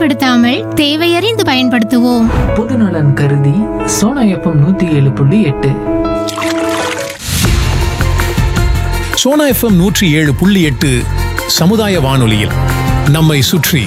மிதப்படுத்தாமல் தேவையறிந்து பயன்படுத்துவோம் பொதுநலன் கருதி சோனா எஃப்எம் நூத்தி ஏழு புள்ளி எட்டு சோனா எஃப்எம் நூற்றி ஏழு புள்ளி எட்டு சமுதாய வானொலியில் நம்மை சுற்றி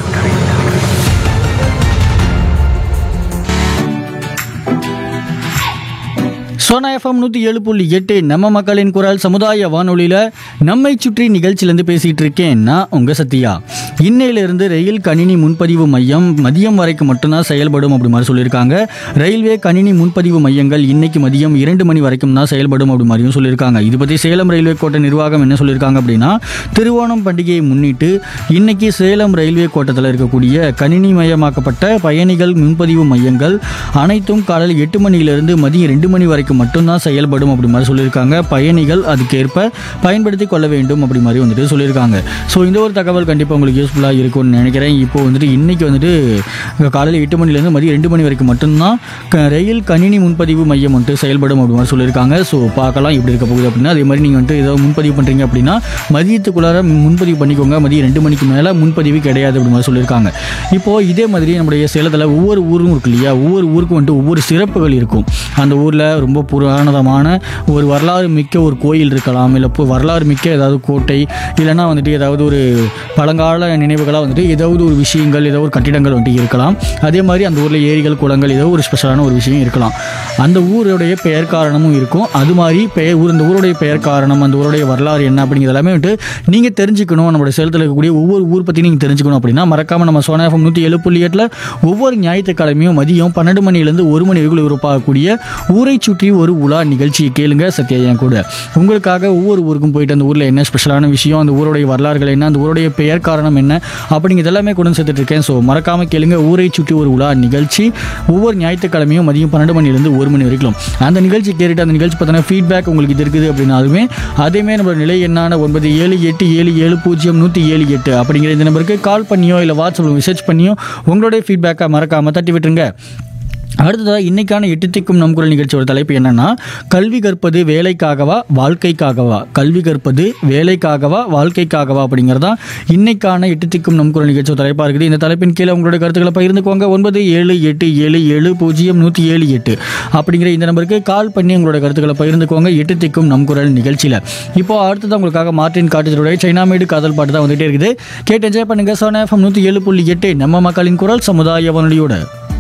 சோனா எஃப்எம் நூற்றி ஏழு புள்ளி எட்டு நம்ம மக்களின் குரல் சமுதாய வானொலியில் நம்மை சுற்றி நிகழ்ச்சியிலேருந்து பேசிகிட்டு இருக்கேன் நான் உங்கள் சத்யா இன்னையிலிருந்து ரயில் கணினி முன்பதிவு மையம் மதியம் வரைக்கும் மட்டும்தான் செயல்படும் அப்படி மாதிரி சொல்லியிருக்காங்க ரயில்வே கணினி முன்பதிவு மையங்கள் இன்னைக்கு மதியம் இரண்டு மணி வரைக்கும் தான் செயல்படும் அப்படி மாதிரியும் சொல்லியிருக்காங்க இது பற்றி சேலம் ரயில்வே கோட்ட நிர்வாகம் என்ன சொல்லியிருக்காங்க அப்படின்னா திருவோணம் பண்டிகையை முன்னிட்டு இன்னைக்கு சேலம் ரயில்வே கோட்டத்தில் இருக்கக்கூடிய கணினி மயமாக்கப்பட்ட பயணிகள் முன்பதிவு மையங்கள் அனைத்தும் காலையில் எட்டு மணியிலிருந்து மதியம் ரெண்டு மணி வரைக்கும் மட்டும்தான் செயல்படும் அப்படி மாதிரி சொல்லியிருக்காங்க பயணிகள் அதுக்கேற்ப பயன்படுத்தி கொள்ள வேண்டும் அப்படி மாதிரி வந்துட்டு சொல்லியிருக்காங்க ஸோ இந்த ஒரு தகவல் கண்டிப்பாக உங்களுக்கு யூஸ்ஃபுல்லாக இருக்கும்னு நினைக்கிறேன் இப்போ வந்துட்டு இன்னைக்கு வந்துட்டு காலையில் எட்டு மணிலேருந்து மதியம் ரெண்டு மணி வரைக்கும் மட்டும்தான் க- ரயில் கணினி முன்பதிவு மையம் வந்துட்டு செயல்படும் அப்படி மாதிரி சொல்லியிருக்காங்க ஸோ பார்க்கலாம் எப்படி இருக்க போகுது அப்படின்னா அதே மாதிரி நீங்கள் வந்துட்டு ஏதாவது முன்பதிவு பண்ணுறீங்க அப்படின்னா மதியத்துக்குள்ளார முன்பதிவு பண்ணிக்கோங்க மதியம் ரெண்டு மணிக்கு மேலே முன்பதிவு கிடையாது அப்படி மாதிரி சொல்லியிருக்காங்க இப்போது இதே மாதிரி நம்முடைய சேலத்தில் ஒவ்வொரு ஊரும் இருக்கு இல்லையா ஒவ்வொரு ஊருக்கும் வந்துட்டு ஒவ்வொரு சிறப்புகள் இருக்கும் அந்த ஊரில் ரொம்ப புராணதமான ஒரு வரலாறு மிக்க ஒரு கோயில் இருக்கலாம் இல்லை இப்போ வரலாறு மிக்க ஏதாவது கோட்டை இல்லைன்னா வந்துட்டு ஏதாவது ஒரு பழங்கால நினைவுகளாக வந்துட்டு ஏதாவது ஒரு விஷயங்கள் ஏதாவது ஒரு கட்டிடங்கள் வந்துட்டு இருக்கலாம் அதே மாதிரி அந்த ஊரில் ஏரிகள் குளங்கள் ஏதோ ஒரு ஸ்பெஷலான ஒரு விஷயம் இருக்கலாம் அந்த ஊருடைய பெயர் காரணமும் இருக்கும் அது மாதிரி பெயர் ஊர் இந்த ஊருடைய பெயர் காரணம் அந்த ஊருடைய வரலாறு என்ன அப்படிங்கிறது எல்லாமே வந்துட்டு நீங்கள் தெரிஞ்சுக்கணும் நம்மளுடைய சேலத்தில் இருக்கக்கூடிய ஒவ்வொரு ஊர் பற்றி நீங்கள் தெரிஞ்சுக்கணும் அப்படின்னா மறக்காமல் நம்ம சோனா எஃப்எம் நூற்றி ஏழு புள்ளி எட்டில் ஒவ்வொரு ஞாயிற்றுக்கிழமையும் மதியம் பன்னெண்டு மணிலேருந்து ஒரு மணி வரைக்கும் உருப்பாகக்கூடிய ஊரை சுற்றி ஒரு உலா நிகழ்ச்சியை கேளுங்க சத்யா என் கூட உங்களுக்காக ஒவ்வொரு ஊருக்கும் போயிட்டு அந்த ஊரில் என்ன ஸ்பெஷலான விஷயம் அந்த ஊருடைய வரலாறுகள் என்ன அந்த ஊருடைய பெயர் காரணம் என்ன அப்படிங்கிறது எல்லாமே கொண்டு வந்து சேர்த்துட்டு இருக்கேன் ஸோ மறக்காமல் கேளுங்க ஊரை சுற்றி ஒரு உலா நிகழ்ச்சி ஒவ்வொரு ஞாயிற்றுக்கிழமையும் மதியம் பன்னெண்டு மணிலேருந்து ஒரு மணி வரைக்கும் அந்த நிகழ்ச்சி கேட்டுட்டு அந்த நிகழ்ச்சி பார்த்தீங்கன்னா ஃபீட்பேக் உங்களுக்கு இது இருக்குது அப்படின்னாலுமே அதேமே நம்மளோட நிலை என்னான ஒன்பது ஏழு எட்டு ஏழு ஏழு பூஜ்ஜியம் நூற்றி ஏழு எட்டு அப்படிங்கிற இந்த நம்பருக்கு கால் பண்ணியோ இல்லை வாட்ஸ்அப்பில் மெசேஜ் பண்ணியோ உங்களுடைய ஃபீட்பேக்கை மறக்காமல் தட்டி விட்டுருங்க அடுத்ததாக இன்னைக்கான எட்டு திக்கும் நம் குரல் நிகழ்ச்சியோட தலைப்பு என்னன்னா கல்வி கற்பது வேலைக்காகவா வாழ்க்கைக்காகவா கல்வி கற்பது வேலைக்காகவா வாழ்க்கைக்காகவா அப்படிங்கிறதா இன்னைக்கான எட்டு திக்கும் நம் குரல் நிகழ்ச்சியோட தலைப்பாக இருக்குது இந்த தலைப்பின் கீழே உங்களுடைய கருத்துக்களை பகிர்ந்துக்கோங்க ஒன்பது ஏழு எட்டு ஏழு ஏழு பூஜ்ஜியம் நூற்றி ஏழு எட்டு அப்படிங்கிற இந்த நம்பருக்கு கால் பண்ணி உங்களோட கருத்துக்களை பகிர்ந்துக்கோங்க எட்டு திக்கும் நம் குரல் நிகழ்ச்சியில் இப்போ அடுத்தது உங்களுக்காக மார்ட்டின் காட்டுடைய சைனாமேடு காதல் பாட்டு தான் வந்துட்டே இருக்குது கேட்டு என்ஜாய் பண்ணுங்க சோனா எஃப்எம் நூற்றி ஏழு புள்ளி எட்டு நம்ம மக்களின் குரல் சமுதாய வானொலியோட